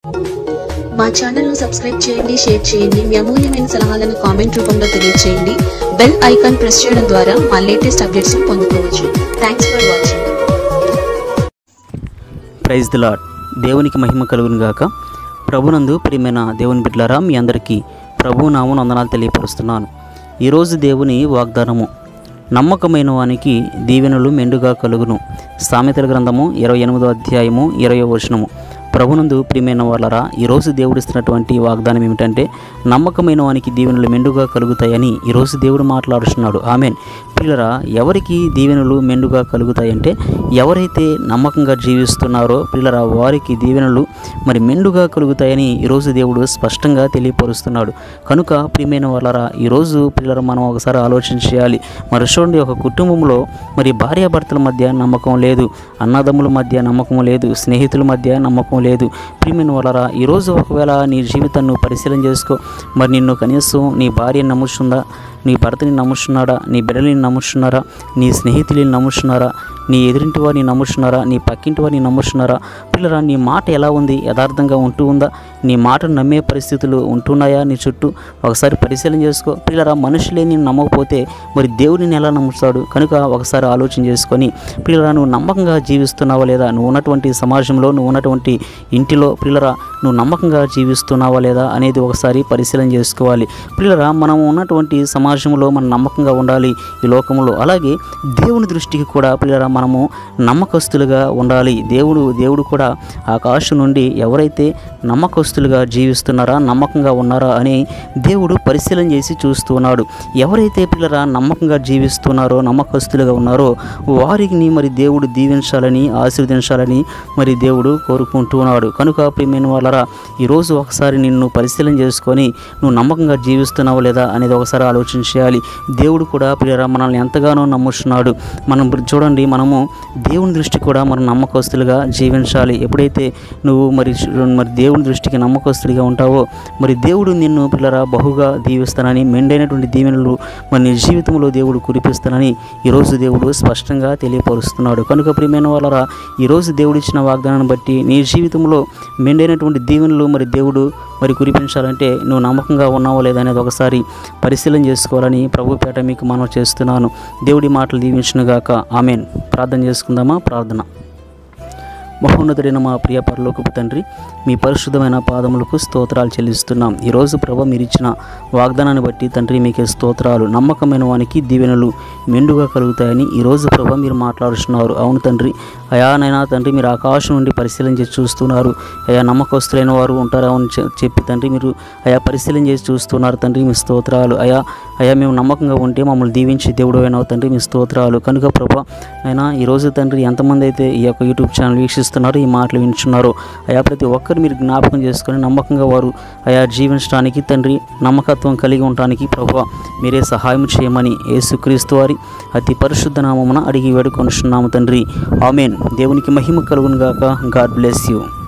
మా ఛానల్ను సబ్స్క్రైబ్ చేయండి షేర్ చేయండి మీ అమూల్యమైన సలహాలను కామెంట్ రూపంలో తెలియజేయండి బెల్ ఐకాన్ ప్రెస్ చేయడం ద్వారా మా లేటెస్ట్ అప్డేట్స్ పొందుకోవచ్చు thanks for watching praise the lord దేవునికి మహిమ కలుగును గాక ప్రభునందు ప్రియమైన దేవుని బిడ్డలారా మీ అందరికీ ప్రభు నామం వందనాలు తెలియపరుస్తున్నాను ఈరోజు దేవుని వాగ్దానము నమ్మకమైన వానికి దీవెనలు మెండుగా కలుగును సామెతల గ్రంథము ఇరవై ఎనిమిదో అధ్యాయము ఇరవై వచనము ప్రభునందు ప్రియమైన వాళ్ళరా ఈరోజు దేవుడు ఇస్తున్నటువంటి వాగ్దానం ఏమిటంటే నమ్మకమైన వానికి దీవెనలు మెండుగా కలుగుతాయని ఈరోజు దేవుడు మాట్లాడుతున్నాడు ఆమెన్ పిల్లరా ఎవరికి దీవెనలు మెండుగా కలుగుతాయంటే ఎవరైతే నమ్మకంగా జీవిస్తున్నారో పిల్లరా వారికి దీవెనలు మరి మెండుగా కలుగుతాయని ఈరోజు దేవుడు స్పష్టంగా తెలియపరుస్తున్నాడు కనుక ప్రియమైన వాళ్ళరా ఈరోజు పిల్లలు మనం ఒకసారి ఆలోచన చేయాలి మరి చూడండి ఒక కుటుంబంలో మరి భార్యాభర్తల మధ్య నమ్మకం లేదు అన్నదమ్ముల మధ్య నమ్మకం లేదు స్నేహితుల మధ్య నమ్మకం లేదు ప్రియమైన వాళ్ళరా ఈరోజు ఒకవేళ నీ జీవితాన్ని పరిశీలన చేసుకో మరి నిన్ను కనీసం నీ భార్య నమ్ముతుందా నీ భర్తని నమ్ముతున్నాడా నీ బిడ్డలని నమ్ముతున్నారా నీ స్నేహితులని నమ్ముతున్నారా నీ ఎదురింటి వారిని నమ్ముతున్నారా నీ పక్కింటి వారిని నమ్ముతున్నారా పిల్లరా నీ మాట ఎలా ఉంది యథార్థంగా ఉంటూ ఉందా నీ మాటను నమ్మే పరిస్థితులు ఉంటున్నాయా నీ చుట్టూ ఒకసారి పరిశీలన చేసుకో పిల్లరా మనుషులే నేను నమ్మకపోతే మరి దేవుడిని ఎలా నమ్ముతాడు కనుక ఒకసారి ఆలోచన చేసుకొని పిల్లరా నువ్వు నమ్మకంగా జీవిస్తున్నావా లేదా నువ్వు ఉన్నటువంటి సమాజంలో నువ్వు ఉన్నటువంటి ఇంటిలో పిల్లరా నువ్వు నమ్మకంగా జీవిస్తున్నావా లేదా అనేది ఒకసారి పరిశీలన చేసుకోవాలి పిల్లరా మనం ఉన్నటువంటి సమాజంలో మనం నమ్మకంగా ఉండాలి ఈ లోకంలో అలాగే దేవుని దృష్టికి కూడా పిల్లరా మనము నమ్మకస్తులుగా ఉండాలి దేవుడు దేవుడు కూడా ఆకాశం నుండి ఎవరైతే నమ్మకస్తులుగా జీవిస్తున్నారా నమ్మకంగా ఉన్నారా అని దేవుడు పరిశీలన చేసి చూస్తున్నాడు ఎవరైతే పిల్లరా నమ్మకంగా జీవిస్తున్నారో నమ్మకస్తులుగా ఉన్నారో వారిని మరి దేవుడు దీవించాలని ఆశీర్వదించాలని మరి దేవుడు కోరుకుంటున్నాడు కనుక ప్రియమైన వాళ్ళరా ఈరోజు ఒకసారి నిన్ను పరిశీలన చేసుకొని నువ్వు నమ్మకంగా జీవిస్తున్నావా లేదా అనేది ఒకసారి ఆలోచన చేయాలి దేవుడు కూడా ప్రియరా మనల్ని ఎంతగానో నమ్ముతున్నాడు మనం ఇప్పుడు చూడండి మనము దేవుని దృష్టి కూడా మనం నమ్మకస్తులుగా జీవించాలి ఎప్పుడైతే నువ్వు మరి చూ- మరి దేవుని దృష్టికి నమ్మకస్తుడిగా ఉంటావో మరి దేవుడు నిన్ను పిల్లరా బహుగా దీవిస్తానని మెండైనటువంటి దీవెనలు మరి నీ జీవితంలో దేవుడు కురిపిస్తానని ఈరోజు దేవుడు స్పష్టంగా తెలియపరుస్తున్నాడు కనుక ప్రియమైన వాళ్ళరా ఈరోజు దేవుడు ఇచ్చిన వాగ్దానాన్ని బట్టి నీ జీవితంలో మెండైనటువంటి దీవెనలు మరి దేవుడు మరి కురిపించాలంటే నువ్వు నమ్మకంగా ఉన్నావో లేదా అనేది ఒకసారి పరిశీలన చేసుకోవాలని ప్రభుపేట మీకు మనం చేస్తున్నాను దేవుడి మాటలు దీవించునుగాక ఆమెన్ ప్రార్థన చేసుకుందామా ప్రార్థన మహోన్నతుడైన మా ప్రియ పరలోకపు తండ్రి మీ పరిశుద్ధమైన పాదములకు స్తోత్రాలు చెల్లిస్తున్నాం ఈరోజు ప్రభ మీరు ఇచ్చిన వాగ్దానాన్ని బట్టి తండ్రి మీకే స్తోత్రాలు నమ్మకమైన వానికి దీవెనలు మెండుగా కలుగుతాయని ఈరోజు ప్రభ మీరు మాట్లాడుతున్నారు అవును తండ్రి అయానైనా తండ్రి మీరు ఆకాశం నుండి పరిశీలన చేసి చూస్తున్నారు అయా నమ్మకస్తులైన వారు ఉంటారా అని చె- చెప్పి తండ్రి మీరు అయా పరిశీలన చేసి చూస్తున్నారు తండ్రి మీ స్తోత్రాలు అయా అయా మేము నమ్మకంగా ఉంటే మమ్మల్ని దీవించి దేవుడు అయినావు తండ్రి మీ స్తోత్రాలు కనుక ప్రభా అయినా ఈరోజు తండ్రి ఎంతమంది అయితే ఈ యొక్క యూట్యూబ్ ఛానల్ వీక్షిస్తున్నారు ఈ మాటలు వింటున్నారో అయా ప్రతి ఒక్కరు మీరు జ్ఞాపకం చేసుకొని నమ్మకంగా వారు అయా జీవించడానికి తండ్రి నమ్మకత్వం కలిగి ఉండటానికి ప్రభు మీరే సహాయం చేయమని యేసుక్రీస్తు వారి అతి పరిశుద్ధ నామమున అడిగి వేడుకొనుచున్నాము తండ్రి ఆమెన్ దేవునికి మహిమ కలుగును గాక గాడ్ బ్లెస్ యూ